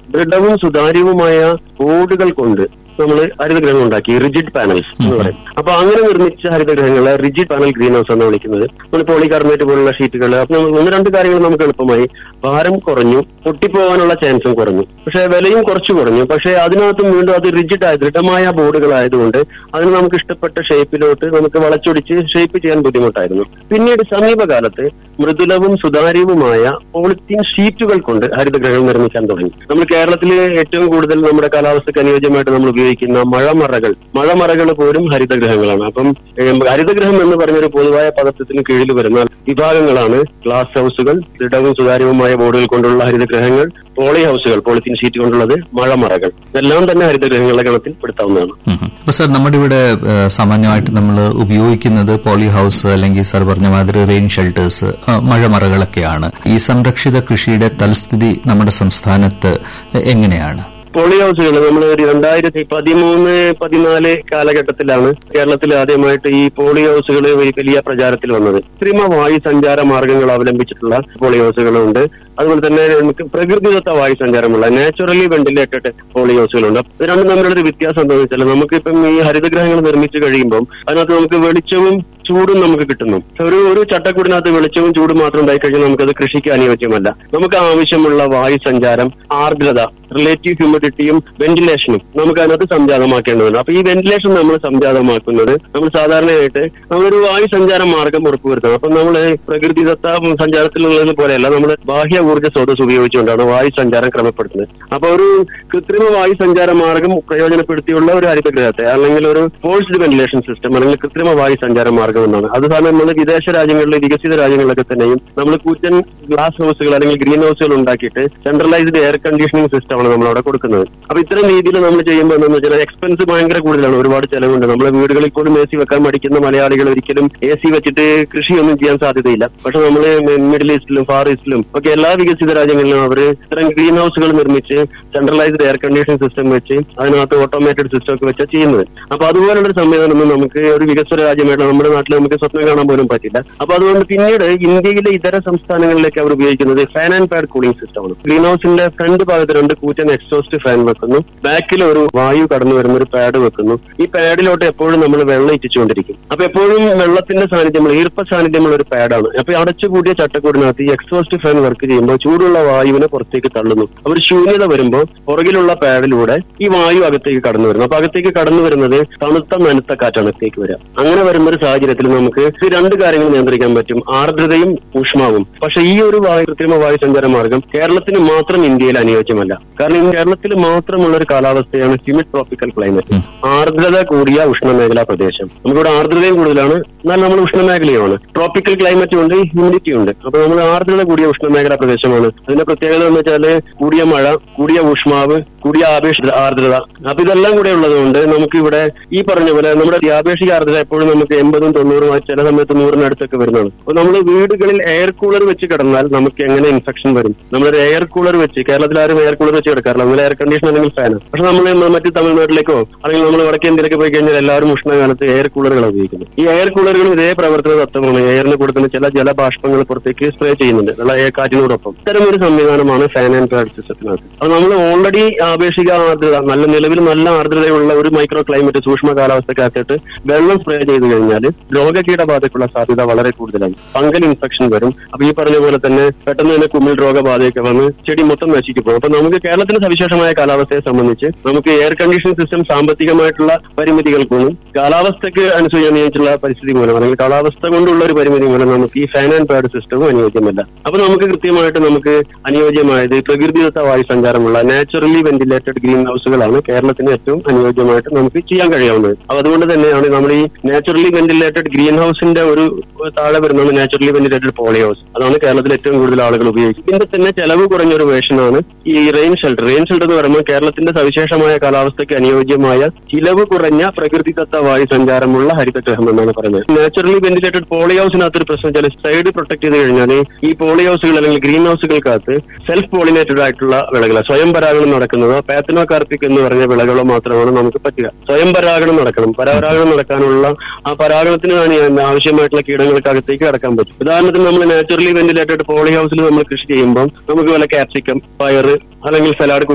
ദൃഢവും സുതാര്യവുമായ ബോർഡുകൾ കൊണ്ട് നമ്മൾ ഹരിതഗ്രഹങ്ങൾ ഉണ്ടാക്കി റിജിഡ് പാനൽസ് എന്ന് പറയും അപ്പൊ അങ്ങനെ നിർമ്മിച്ച ഹരിതഗ്രഹങ്ങളെ റിജിഡ് പാനൽ ഗ്രീൻ ഹൗസ് എന്നാണ് വിളിക്കുന്നത് നമ്മൾ പോളികാർബണേറ്റ് പോലുള്ള ഷീറ്റുകൾ അപ്പൊ നമുക്ക് ഒന്ന് രണ്ട് കാര്യങ്ങൾ നമുക്ക് എളുപ്പമായി ഭാരം കുറഞ്ഞു പൊട്ടിപ്പോകാനുള്ള ചാൻസും കുറഞ്ഞു പക്ഷെ വിലയും കുറച്ചു കുറഞ്ഞു പക്ഷെ അതിനകത്തും വീണ്ടും അത് റിജിഡ് ആയ ദൃഢമായ ബോർഡുകളായതുകൊണ്ട് അതിന് നമുക്ക് ഇഷ്ടപ്പെട്ട ഷേപ്പിലോട്ട് നമുക്ക് വളച്ചൊടിച്ച് ഷേപ്പ് ചെയ്യാൻ ബുദ്ധിമുട്ടായിരുന്നു പിന്നീട് സമീപകാലത്ത് മൃദുലവും സുതാര്യവുമായ പോളിത്തീൻ ഷീറ്റുകൾ കൊണ്ട് ഹരിതഗ്രഹങ്ങൾ നിർമ്മിക്കാൻ തുടങ്ങി നമ്മൾ കേരളത്തിൽ ഏറ്റവും കൂടുതൽ നമ്മുടെ കാലാവസ്ഥയ്ക്ക് അനുയോജ്യമായിട്ട് നമ്മൾ ഉപയോഗിക്കുന്ന മഴമറകൾ മഴമറകൾ പോലും ഹരിതഗ്രഹങ്ങളാണ് അപ്പം ഏം, ഹരിതഗ്രഹം എന്ന് പറഞ്ഞൊരു പൊതുവായ പദത്തിന് കീഴിൽ വരുന്ന വിഭാഗങ്ങളാണ് ഗ്ലാസ് ഹൗസുകൾ ദൃഢവും സുതാര്യവുമായ ബോർഡുകൾ കൊണ്ടുള്ള ഹരിതഗ്രഹങ്ങൾ പോളി ഹൗസുകൾ പോളിത്തീൻ ഷീറ്റ് കൊണ്ടുള്ളത് മഴമറകൾ ഇതെല്ലാം തന്നെ ഹരിതഗ്രഹങ്ങളുടെ ഗണത്തിൽ പെടുത്താവുന്നതാണ് ഉം. അപ്പൊ സർ നമ്മുടെ ഇവിടെ ഏഹ്, സാമാന്യമായിട്ട് നമ്മൾ ഉപയോഗിക്കുന്നത് പോളി ഹൗസ് അല്ലെങ്കിൽ സർ പറഞ്ഞ മാതിരി റെയിൻ ഷെൽട്ടേഴ്സ് മഴമറകളൊക്കെയാണ് ഈ സംരക്ഷിത കൃഷിയുടെ തൽസ്ഥിതി നമ്മുടെ സംസ്ഥാനത്ത് എങ്ങനെയാണ് പോളി ഹൗസുകൾ നമ്മൾ ഒരു രണ്ടായിരത്തി പതിമൂന്ന് പതിനാല് കാലഘട്ടത്തിലാണ് കേരളത്തിൽ ആദ്യമായിട്ട് ഈ പോളി ഹൗസുകൾ വലിയ പ്രചാരത്തിൽ വന്നത് കൃത്രിമ വായു സഞ്ചാര മാർഗങ്ങൾ അവലംബിച്ചിട്ടുള്ള പോളി ഹൗസുകളുണ്ട് അതുപോലെ തന്നെ നമുക്ക് പ്രകൃതിദത്ത വായു സഞ്ചാരമുള്ള നാച്ചുറലി വെന്റിലേറ്റഡ് പോളി ഹൗസുകളുണ്ട് ഇത് രണ്ടും തമ്മിലുള്ള ഒരു വ്യത്യാസം എന്താണെന്ന് വെച്ചാൽ നമുക്കിപ്പം ഈ ഹരിതഗ്രഹങ്ങൾ നിർമ്മിച്ചു കഴിയുമ്പോൾ അതിനകത്ത് നമുക്ക് വെളിച്ചവും ചൂടും നമുക്ക് കിട്ടുന്നു ഒരു ഒരു ചട്ടക്കൂടിനകത്ത് വെളിച്ചവും ചൂടും മാത്രം ഉണ്ടായി കഴിഞ്ഞാൽ നമുക്കത് കൃഷിക്ക് അനുയോജ്യമല്ല നമുക്ക് ആവശ്യമുള്ള വായു സഞ്ചാരം ആർദ്രത റിലേറ്റീവ് ഹ്യൂമിഡിറ്റിയും വെന്റിലേഷനും നമുക്ക് അതിനകത്ത് സംജാതമാക്കേണ്ടതുണ്ട് അപ്പൊ ഈ വെന്റിലേഷൻ നമ്മൾ സംജാതമാക്കുന്നത് നമ്മൾ സാധാരണയായിട്ട് നമ്മളൊരു വായു സഞ്ചാര മാർഗം ഉറപ്പുവരുത്തണം അപ്പൊ നമ്മൾ പ്രകൃതിദത്ത സഞ്ചാരത്തിലുള്ളത് പോലെയല്ല നമ്മൾ ബാഹ്യ ഊർജ്ജ സ്രോതസ് ഉപയോഗിച്ചുകൊണ്ടാണ് വായു സഞ്ചാരം ക്രമപ്പെടുത്തുന്നത് അപ്പൊ ഒരു കൃത്രിമ വായു സഞ്ചാര മാർഗം പ്രയോജനപ്പെടുത്തിയുള്ള ഒരു ഹരിതഗ്രഹത്തെ അല്ലെങ്കിൽ ഒരു ഫോഴ്സ്ഡ് വെന്റിലേഷൻ സിസ്റ്റം അല്ലെങ്കിൽ കൃത്രിമ വായു സഞ്ചാര മാർഗം എന്നാണ് അത് സാധാരണ നമ്മൾ വിദേശ രാജ്യങ്ങളിൽ വികസിത രാജ്യങ്ങളിലൊക്കെ തന്നെയും നമ്മൾ കൂറ്റൻ ഗ്ലാസ് ഹൗസുകൾ അല്ലെങ്കിൽ ഗ്രീൻ ഹൗസുകൾ ഉണ്ടാക്കിയിട്ട് സെൻട്രലൈസ്ഡ് എയർ കണ്ടീഷനിങ് സിസ്റ്റമാണ് നമ്മൾ അവിടെ കൊടുക്കുന്നത് അപ്പൊ ഇത്തരം രീതിയിൽ നമ്മൾ ചെയ്യുമ്പോൾ എന്താണെന്ന് വെച്ചാൽ എക്സ്പെൻസ് ഭയങ്കര കൂടുതലാണ് ഒരുപാട് ചെലവുണ്ട് നമ്മുടെ വീടുകളിൽ പോലും എ സി വെക്കാൻ മടിക്കുന്ന മലയാളികൾ ഒരിക്കലും എ സി വെച്ചിട്ട് കൃഷിയൊന്നും ചെയ്യാൻ സാധ്യതയില്ല പക്ഷെ നമ്മൾ മിഡിൽ ഈസ്റ്റിലും ഫാർ ഈസ്റ്റിലും ഒക്കെ എല്ലാ വികസിത രാജ്യങ്ങളിലും അവർ ഇത്തരം ഗ്രീൻ ഹൗസുകൾ നിർമ്മിച്ച് സെൻട്രലൈസ്ഡ് എയർ കണ്ടീഷൻ സിസ്റ്റം വെച്ച് അതിനകത്ത് ഓട്ടോമേറ്റഡ് സിസ്റ്റം ഒക്കെ വെച്ചാൽ ചെയ്യുന്നത് അപ്പൊ അതുപോലുള്ള ഒരു സംവിധാനം നമുക്ക് ഒരു വികസ്വര രാജ്യമായിട്ട് നമ്മുടെ നാട്ടിൽ നമുക്ക് സ്വപ്നം കാണാൻ പോലും പറ്റില്ല അപ്പൊ അതുകൊണ്ട് പിന്നീട് ഇന്ത്യയിലെ ഇതര സംസ്ഥാനങ്ങളിലേക്ക് അവർ ഉപയോഗിക്കുന്നത് ഫാൻ ആൻഡ് പാഡ് കൂളിംഗ് സിസ്റ്റമാണ് ഗ്രീൻ ഹൗസിന്റെ ഫ്രണ്ട് ഭാഗത്ത് രണ്ട് കൂറ്റൻ എക്സോസ്റ്റ് ഫാൻ വെക്കുന്നു ബാക്കിൽ ഒരു വായു കടന്നു വരുന്ന ഒരു പാഡ് വെക്കുന്നു ഈ പാഡിലോട്ട് എപ്പോഴും നമ്മൾ വെള്ളം ഇറ്റിച്ചുകൊണ്ടിരിക്കും അപ്പൊ എപ്പോഴും വെള്ളത്തിന്റെ സാന്നിധ്യമുള്ള ഈർപ്പ സാന്നിധ്യമുള്ള ഒരു പാഡാണ് അപ്പൊ ഈ അടച്ചുകൂടിയ ചട്ടക്കൂടിനകത്ത് ഈ എക്സോസ്റ്റ് ഫാൻ വർക്ക് ചെയ്യുമ്പോൾ ചൂടുള്ള വായുവിനെ പുറത്തേക്ക് തള്ളുന്നു അപ്പൊ ഒരു ശൂന്യത വരുമ്പോൾ പുറകിലുള്ള പാഡിലൂടെ ഈ വായു അകത്തേക്ക് കടന്നു വരുന്നു അപ്പൊ അകത്തേക്ക് കടന്നു വരുന്നത് തണുത്ത നനുത്ത കാറ്റാണ് അകത്തേക്ക് വരിക അങ്ങനെ വരുന്ന ഒരു സാഹചര്യത്തിൽ നമുക്ക് ഈ രണ്ട് കാര്യങ്ങൾ നിയന്ത്രിക്കാൻ പറ്റും ആർദ്രതയും ഊഷ്മാവും പക്ഷെ ഈ ഒരു വായു കൃത്രിമ വായു സഞ്ചാര മാർഗം കേരളത്തിന് മാത്രം ഇന്ത്യയിൽ അനുയോജ്യമല്ല കാരണം ഈ കേരളത്തിൽ മാത്രമുള്ള ഒരു കാലാവസ്ഥയാണ് ഹ്യൂമിഡ് ട്രോപ്പിക്കൽ ക്ലൈമറ്റ് ആർദ്രത കൂടിയ ഉഷ്ണമേഖലാ പ്രദേശം നമുക്കിവിടെ ആർദ്രതയും കൂടുതലാണ് എന്നാൽ നമ്മൾ ഉഷ്ണമേഖലയുമാണ് ട്രോപ്പിക്കൽ ക്ലൈമറ്റും ഉണ്ട് ഹ്യൂമിഡിറ്റി ഉണ്ട് അപ്പൊ നമ്മൾ ആർദ്രത കൂടിയ ഉഷ്ണമേഖലാ പ്രദേശമാണ് അതിന്റെ പ്രത്യേകത എന്ന് വെച്ചാല് കൂടിയ മഴ കൂടിയ ഊഷ്മാവ് കൂടിയ ആപേക്ഷിക ആർദ്രത അപ്പൊ ഇതെല്ലാം കൂടെ ഉള്ളതുകൊണ്ട് നമുക്ക് ഇവിടെ ഈ പറഞ്ഞ പോലെ നമ്മുടെ ആപേക്ഷിക ആർദ്രത എപ്പോഴും നമുക്ക് എൺപതും തൊണ്ണൂറും ആ ചില സമയത്ത് നൂറിനടുത്തൊക്കെ വരുന്നതാണ് അപ്പൊ നമ്മൾ വീടുകളിൽ എയർ കൂളർ വെച്ച് കിടന്നാൽ നമുക്ക് എങ്ങനെ ഇൻഫെക്ഷൻ വരും നമ്മളൊരു എയർ കൂളർ വെച്ച് കേരളത്തിൽ ആരും എയർ കൂളർ വെച്ച് കിടക്കാറില്ല നമ്മൾ എയർ കണ്ടീഷൻ അല്ലെങ്കിൽ ഫാൻ പക്ഷെ നമ്മൾ മറ്റു തമിഴ്നാട്ടിലേക്കോ അല്ലെങ്കിൽ നമ്മൾ വടക്കേ ഇന്ത്യയിലേക്ക് പോയി കഴിഞ്ഞാൽ എല്ലാവരും ഉഷ്ണകാലത്ത് എയർ കൂളറുകൾ ഉപയോഗിക്കുന്നത് ഈ എയർ കൂളറുകൾ ഇതേ പ്രവർത്തന തത്വമാണ് എയറിന് കൊടുക്കുന്ന ചില ജലബാഷ്പങ്ങൾ പുറത്തേക്ക് സ്പ്രേ ചെയ്യുന്നുണ്ട് ഉള്ള എയർ കാറ്റിനോടൊപ്പം ഇത്തരം ഒരു സംവിധാനമാണ് ഫാൻ ആൻഡ് പാഡ് സിസ്റ്റത്തിനകത്ത് അത് നമ്മൾ ഓൾറെഡി ആപേക്ഷിക ആർദ്രത നല്ല നിലവിൽ നല്ല ആർദ്രതയുള്ള ഒരു മൈക്രോ ക്ലൈമറ്റ് സൂക്ഷ്മ കാലാവസ്ഥക്കകത്തിട്ട് വെള്ളം സ്പ്രേ ചെയ്ത് കഴിഞ്ഞാൽ രോഗകീടബാധയ്ക്കുള്ള സാധ്യത വളരെ കൂടുതലാണ് ഫംഗൽ ഇൻഫെക്ഷൻ വരും അപ്പൊ ഈ പറഞ്ഞ പോലെ തന്നെ പെട്ടെന്ന് തന്നെ കുമിൾ രോഗബാധയൊക്കെ വന്ന് ചെടി മൊത്തം നശിക്കും പോകും അപ്പൊ നമുക്ക് കേരളത്തിന് സവിശേഷമായ കാലാവസ്ഥയെ സംബന്ധിച്ച് നമുക്ക് എയർ കണ്ടീഷൻ സിസ്റ്റം സാമ്പത്തികമായിട്ടുള്ള പരിമിതികൾക്കും കാലാവസ്ഥയ്ക്ക് അനുസരിച്ചുള്ള പരിസ്ഥിതി മൂലം അല്ലെങ്കിൽ കാലാവസ്ഥ കൊണ്ടുള്ള ഒരു പരിമിതി മൂലം നമുക്ക് ഈ ഫാൻ ആൻഡ് പാഡ് സിസ്റ്റവും അനുയോജ്യമല്ല അപ്പൊ നമുക്ക് കൃത്യമായിട്ട് നമുക്ക് അനുയോജ്യമായത് പ്രകൃതിദത്ത വായു സഞ്ചാരമുള്ള നാച്ചുറലി വെന്റിലേറ്റഡ് ഗ്രീൻ ഹൗസുകളാണ് കേരളത്തിന് ഏറ്റവും അനുയോജ്യമായിട്ട് നമുക്ക് ചെയ്യാൻ കഴിയാവുന്നത് അപ്പൊ അതുകൊണ്ട് തന്നെയാണ് നമ്മൾ ഈ നാച്ചുറലി വെന്റിലേറ്റഡ് ഗ്രീൻ ഹൗസിന്റെ ഒരു താഴെ വരുന്നതാണ് നാച്ചുറലി വെന്റിലേറ്റഡ് പോളി ഹൗസ് അതാണ് കേരളത്തിൽ ഏറ്റവും കൂടുതൽ ആളുകൾ ഉപയോഗിക്കുന്നത് ഇതിന്റെ തന്നെ ചെലവ് കുറഞ്ഞ ഒരു വേഷനാണ് ഈ റെയിൻ ഷെൽട്ടർ റെയിൻ ഷെൽട്ടർ എന്ന് പറയുമ്പോൾ കേരളത്തിന്റെ സവിശേഷമായ കാലാവസ്ഥയ്ക്ക് അനുയോജ്യമായ ചിലവ് കുറഞ്ഞ പ്രകൃതിദത്ത വായു സഞ്ചാരമുള്ള ഹരിതഗ്രഹം എന്നാണ് പറയുന്നത് നാച്ചുറലി വെന്റിലേറ്റഡ് പോളി ഹൗസിനകത്ത് ഒരു പ്രശ്നം വെച്ചാൽ സൈഡ് പ്രൊട്ടക്ട് ചെയ്ത് കഴിഞ്ഞാൽ ഈ പോളി ഹൗസുകൾ അല്ലെങ്കിൽ ഗ്രീൻ ഹൗസുകൾക്കകത്ത് സെൽഫ് പോളിനേറ്റഡ് ആയിട്ടുള്ള വിളകൾ സ്വയം പരാഗണം നടക്കുന്നതോ പാത്തനോ കാർപ്പിക് എന്ന് പറഞ്ഞ വിളകളോ മാത്രമാണ് നമുക്ക് പറ്റുക സ്വയം പരാഗണം നടക്കണം പരാഗണം നടക്കാനുള്ള ആ പരാഗണത്തിന് വേണ്ടി ആവശ്യമായിട്ടുള്ള കീടങ്ങൾക്ക് അകത്തേക്ക് കടക്കാൻ പറ്റും ഉദാഹരണത്തിന് നമ്മൾ നാച്ചുറലി വെന്റിലേറ്റഡ് പോളി ഹൗസിൽ നമ്മൾ കൃഷി ചെയ്യുമ്പോൾ നമുക്ക് വല്ല ക്യാപ്സിക്കം പയറ് അല്ലെങ്കിൽ സലാഡ്